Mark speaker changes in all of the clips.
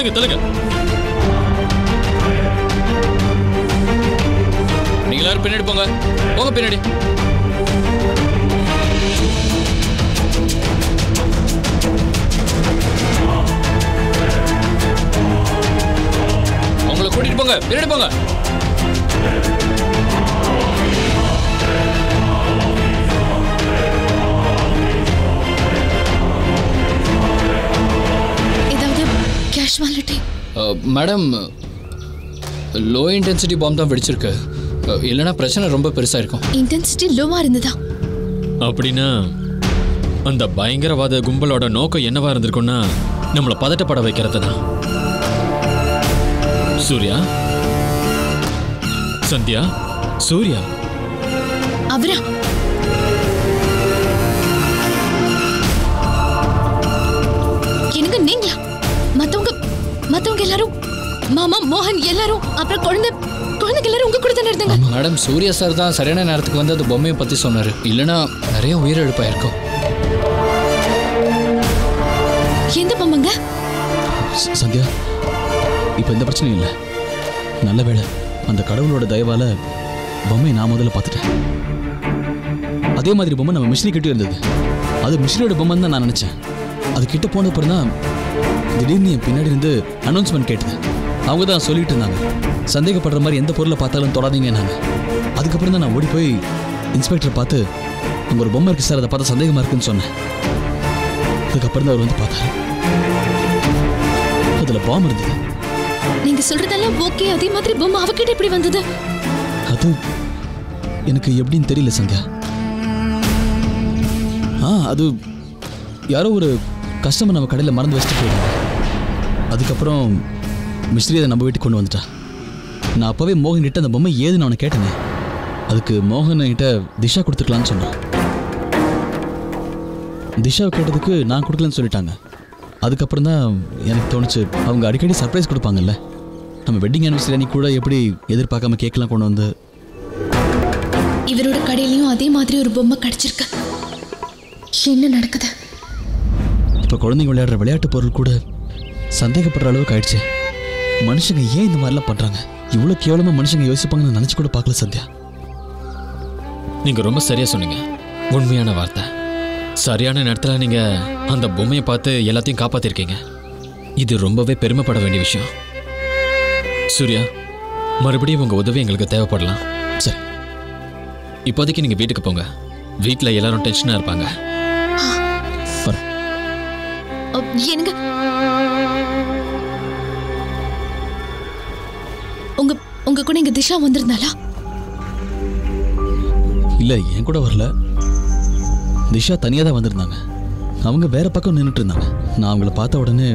Speaker 1: தள்ளுங்க தள்ளுங்க நீங்க எல்லாரும் பின்னாடி போங்க போங்க பின்னாடி அவங்கள கூட்டிட்டு போங்க பின்னாடி போங்க
Speaker 2: ஏதாவது கேஷுவாலிட்டி
Speaker 1: அஹ், மேடம் லோ இன்டென்சிட்டி பாம் தான் வெடிச்சிருக்கு அஹ், இல்லைன்னா பிரச்சனை ரொம்ப பெருசா இருக்கும்
Speaker 2: இன்டென்சிட்டி லோவா இருந்ததா
Speaker 3: அப்படின்னா அந்த பயங்கரவாத கும்பலோட நோக்கம் என்னவா இருந்திருக்கும்னா நம்மளை பதட்டப்பட வைக்கிறது தான் சூர்யா சந்தியா சூர்யா
Speaker 2: அவரா எனக்கு நீங்களா மத்தவங்க மத்தவங்க எல்லாரும் மாமா மோகன் எல்லாரும் அப்புறம் குழந்தை குழந்தைங்க எல்லாரும் உங்க கூட தானே இருந்தாங்க
Speaker 1: மேடம் சூர்யா சார் தான் சரியான நேரத்துக்கு வந்து அந்த பொம்மையை பத்தி சொன்னாரு இல்லைன்னா நிறைய உயிரிழப்பாயிருக்கும்
Speaker 2: எந்த பொம்மைங்க
Speaker 4: ச- சந்தியா இப்போ எந்த பிரச்சனையும் இல்லை நல்ல வேளை அந்த கடவுளோட தயவால பொம்மையை நான் முதல்ல பார்த்துட்டேன் அதே மாதிரி பொம்மை நம்ம மிஷினி கிட்டே இருந்தது அது மிஷினியோட பொம்மைன்னு தான் நான் நினச்சேன் அது கிட்ட போன அப்புறம் தான் திடீர்னு என் பின்னாடி இருந்து அனௌன்ஸ்மெண்ட் கேட்டது அவங்க தான் சொல்லிட்டு இருந்தாங்க சந்தேகப்படுற மாதிரி எந்த பொருளை பார்த்தாலும் தொடாதீங்க நாங்கள் அதுக்கப்புறம் தான் நான் ஓடி போய் இன்ஸ்பெக்டர் பார்த்து அங்கே ஒரு பொம்மை இருக்கு சார் அதை பார்த்தா சந்தேகமாக இருக்குன்னு சொன்னேன் அதுக்கப்புறம் தான் அவர் வந்து பார்த்தாரு அதில் பாம் இருந்தது
Speaker 2: நீங்க சொல்றதெல்லாம் ஓகே அதே மாதிரி பொம்மை அவகிட்ட எப்படி வந்தது
Speaker 4: அது எனக்கு எப்படின்னு தெரியல சந்தியா ஆ அது யாரோ ஒரு கஸ்டமர் நம்ம கடையில் மறந்து வச்சுட்டு போயிட்டாங்க அதுக்கப்புறம் மிஸ்திரி அதை நம்ம வீட்டுக்கு கொண்டு வந்துட்டா நான் அப்போவே மோகன் கிட்ட அந்த பொம்மை ஏதுன்னு அவனை கேட்டேனே அதுக்கு மோகன் கிட்ட திஷா கொடுத்துக்கலான்னு சொன்னான் திஷாவை கேட்டதுக்கு நான் கொடுக்கலன்னு சொல்லிட்டாங்க அதுக்கப்புறம் தான் எனக்கு தோணுச்சு அவங்க அடிக்கடி சர்ப்ரைஸ் கொடுப்பாங்கல்ல நம்ம வெட்டிங் ஆனிவர்சரி அன்னைக்கு கூட எப்படி எதிர்பார்க்காம கேக்கெலாம் கொண்டு வந்து
Speaker 2: இவரோட கடையிலயும் அதே மாதிரி ஒரு பொம்மை கிடைச்சிருக்கு என்ன நடக்குது
Speaker 4: இப்போ குழந்தைங்க விளையாடுற விளையாட்டு பொருள் கூட சந்தேகப்படுற அளவுக்கு ஆயிடுச்சு மனுஷங்க ஏன் இந்த மாதிரிலாம் பண்ணுறாங்க இவ்வளோ கேவலமாக மனுஷங்க யோசிப்பாங்கன்னு நினச்சி கூட பார்க்கல சந்தியா
Speaker 3: நீங்க ரொம்ப சரியா சொன்னீங்க உண்மையான வார்த்தை சரியான நேரத்தில் நீங்க அந்த பொம்மையை பார்த்து எல்லாத்தையும் காப்பாத்திருக்கீங்க இது ரொம்பவே பெருமைப்பட வேண்டிய விஷயம் சூர்யா மறுபடியும் உங்க உதவி எங்களுக்கு தேவைப்படலாம்
Speaker 4: சரி
Speaker 3: இப்போதைக்கு நீங்க வீட்டுக்கு போங்க வீட்டில் எல்லாரும் டென்ஷனாக இருப்பாங்க
Speaker 4: வரேன்
Speaker 2: அ, என்னங்க உங்க உங்க கூட இங்க திஷா வந்திருந்தாளா
Speaker 4: இல்லை என் கூட வரல திஷா தனியாக தான் வந்திருந்தாங்க அவங்க வேற பக்கம் நின்றுட்டு இருந்தாங்க நான் அவங்கள பார்த்த உடனே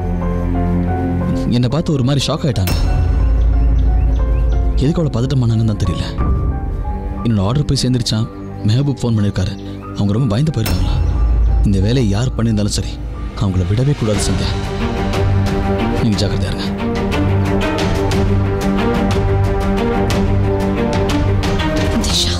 Speaker 4: என்னை பார்த்து ஒரு மாதிரி ஷாக் ஆயிட்டாங்க எதுக்கு அவ்வளோ பதட்டமானாங்கன்னு தான் தெரியல என்னோட ஆர்டர் போய் சேர்ந்துருச்சான் மெஹபூப் ஃபோன் பண்ணியிருக்காரு அவங்க ரொம்ப பயந்து போயிருக்காங்களா இந்த வேலையை யார் பண்ணியிருந்தாலும் சரி அவங்கள விடவே கூடாது சந்தியா நீங்கள் ஜாக்கிரதையா இருங்க
Speaker 2: திஷா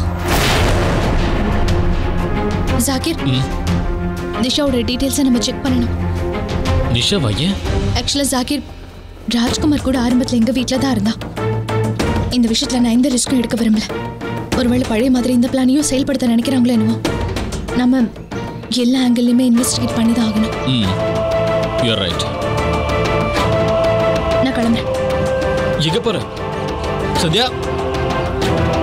Speaker 2: ஜாகிர்
Speaker 3: ம்.
Speaker 2: திஷாவோட டீட்டெயில்ஸை நம்ம செக் பண்ணணும்
Speaker 3: நிஷா வையன்
Speaker 2: ஆக்சுவலாக ஜாகிர் ராஜ்குமார் கூட ஆரம்பத்தில் எங்கள் வீட்டில் தான் இருந்தா இந்த விஷயத்தில் நான் எந்த ரிஸ்க்கும் எடுக்க விரும்பல ஒருவேளை பழைய மாதிரி இந்த பிளானையும் செயல்படுத்த நினைக்கிறாங்களோ என்னவோ நம்ம எல்லா ஆங்கிள்லையுமே இன்வெஸ்டிகேட் பண்ணி தான் ஆகணும்
Speaker 3: ம் யூஆர் ரைட்
Speaker 2: நான் கிளம்புறேன்
Speaker 3: எங்க போற சத்யா